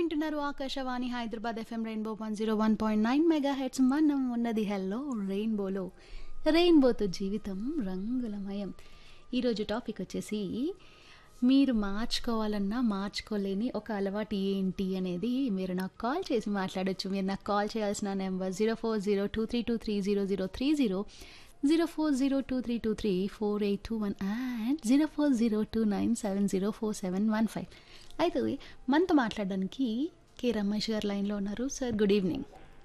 వింటున్నారు Akashvani Hyderabad FM rainbow one zero one point nine mega hits మనం ఉన్నది హెల్లో రెయిన్బోలో రెయిన్బోతో జీవితం రంగులమయం ఈరోజు టాపిక్ వచ్చేసి మీరు మార్చుకోవాలన్నా మార్చుకోలేని ఒక అలవాటు ఏంటి అనేది మీరు నాకు కాల్ చేసి మాట్లాడొచ్చు మీరు నాకు కాల్ చేయాల్సిన number zero four zero two three two three zero zero three zero zero four zero two three two three four eight two one and zero four zero two nine seven zero four seven one five అయితే మనతో మాట్లాడడానికి K Ramesh గారు లైన్లో ఉన్నారు sir good evening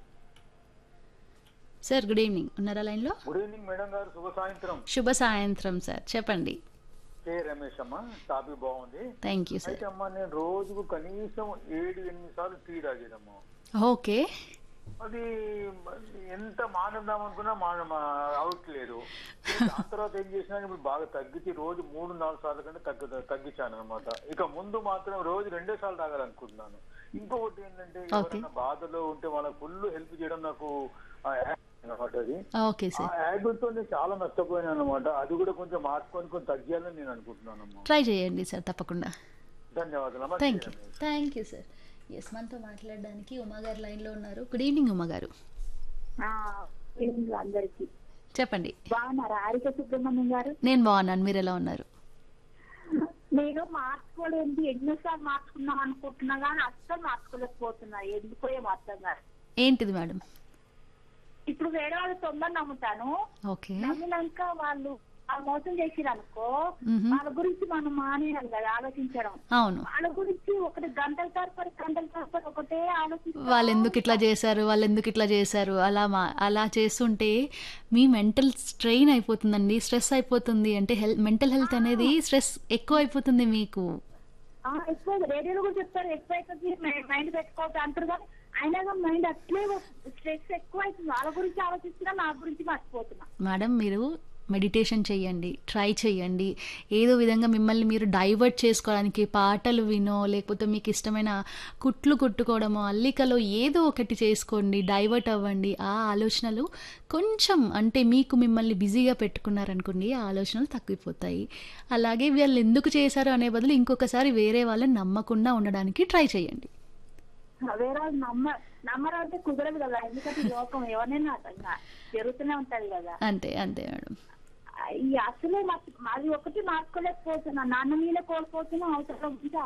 sir good evening ఉన్నారా లైన్లో good evening madam గారు శుభ సాయంత్రం శుభ సాయంత్రం సార్ చెప్పండి కే రమేష్ అమ్మ టాపిక్ బాగుంది థ్యాంక్ యూ సార్ అయితే అమ్మ నేను రోజుకు కనీసం ఏడు ఎనిమిది సార్లు టీ తాగేదమ్మా ఓకే అది ఎంత మానేద్దాం అనుకున్నా మాన అవట్లేదు దాని తర్వాత ఏం చేసినా ఇప్పుడు బాగా తగ్గించి రోజు మూడు నాలుగు సార్లు కంటే తగ్గు తగ్గించాను అనమాట ఇక ముందు మాత్రం రోజు రెండే సార్లు తాగాలనుకుంటున్నాను ఇంకొకటి ఏంటంటే ఎవరైనా బాధలో ఉంటే వాళ్ళకి ఫుల్ హెల్ప్ చేయడం నాకు అనమాట అది ఓకే ఆ సార్ హ్యాబిట్ తో నేను చాలా నష్టపోయాను అనమాట అది కూడా కొంచెం మార్చుకొని కొంచెం తగ్గాలని నేను అనుకుంటున్నానమ్మా ట్రై చేయండి సార్ తప్పకుండా ధన్యవాదాలు thank you thank you sir yes మనతో మాట్లాడడానికి ఉమా గారు లైన్లో ఉన్నారు గుడ్ ఈవినింగ్ ఉమా గారు ఆ, ఈవినింగ్ అందరికి చెప్పండి బాగున్నారా హారిక సుబ్రహ్మణ్యం గారు నేను బాగున్నాను మీరు ఎలా ఉన్నారు నేను మార్చుకోలేంది ఎన్నోసార్లు మార్చుకుందాం అనుకుంటున్నా కానీ అస్సలు మార్చుకోలేకపోతున్నా ఎందుకో ఏమో అర్థం కాదు ఏంటిది మేడం ఇప్పుడు వేరే వాళ్ళు తొందర నమ్ముతాను ఓకే నమ్మినాక వాళ్ళు ఆ మోసం చేసిరు అనుకో మ్హూ. వాళ్ళ గురించి మనం మానేయాలి కదా ఆలోచించడం అవును వాళ్ళ గురించి ఒకటి గంటల తరపడి గంటల తరపడి ఒకటే ఆలోచించడం వాళ్ళు ఎందుకు ఇట్లా చేశారు వాళ్ళు ఎందుకు ఇట్లా చేశారు అలా మా అలా చేస్తుంటే మీ మెంటల్ స్ట్రెయిన్ అయిపోతుందండి స్ట్రెస్ అయిపోతుంది అంటే హెల్త్ మెంటల్ హెల్త్ అనేది స్ట్రెస్ ఎక్కువ అయిపోతుంది మీకు ఆ, ఎక్కువ రేడియోలో కూడా చెప్తారు ఎక్కువ అవుతుంది మైండ్ పెట్టుకోవద్దు అంటారు కానీ అయినా కానీ మైండ్ అట్లే స్ట్రెస్ ఎక్కువ అవుతుంది వాళ్ళ గురించి ఆలోచిస్తున్నా నా గురించి మర్చిపోతున్నా మేడం మీరు మెడిటేషన్ చేయండి ట్రై చేయండి ఏదో విధంగా మిమ్మల్ని మీరు డైవర్ట్ చేసుకోవడానికి పాటలు వినో లేకపోతే మీకు ఇష్టమైన కుట్లు కుట్టుకోవడమో అల్లికలో ఏదో ఒకటి చేసుకోండి డైవర్ట్ అవ్వండి ఆ ఆలోచనలు కొంచెం అంటే మీకు మిమ్మల్ని బిజీగా పెట్టుకున్నారనుకోండి ఆ ఆలోచనలు తగ్గిపోతాయి అలాగే వీళ్ళు ఎందుకు చేశారు అనే బదులు ఇంకొకసారి వేరే వాళ్ళని నమ్మకుండా ఉండడానికి ట్రై చేయండి వేరే వాళ్ళు నమ్మ నమ్మరంటే కుదరదు కదా ఎందుకంటే ఈ లోకం ఎవరినైనా ఇంకా జరుగుతూనే ఉంటది కదా అంతే అంతే మేడం ఈ అసలే మార్చు- అది ఒకటి మార్చుకోలేకపోతున్నా నాన్న మీద కోల్పోతున్నా అవసరం ఉంటే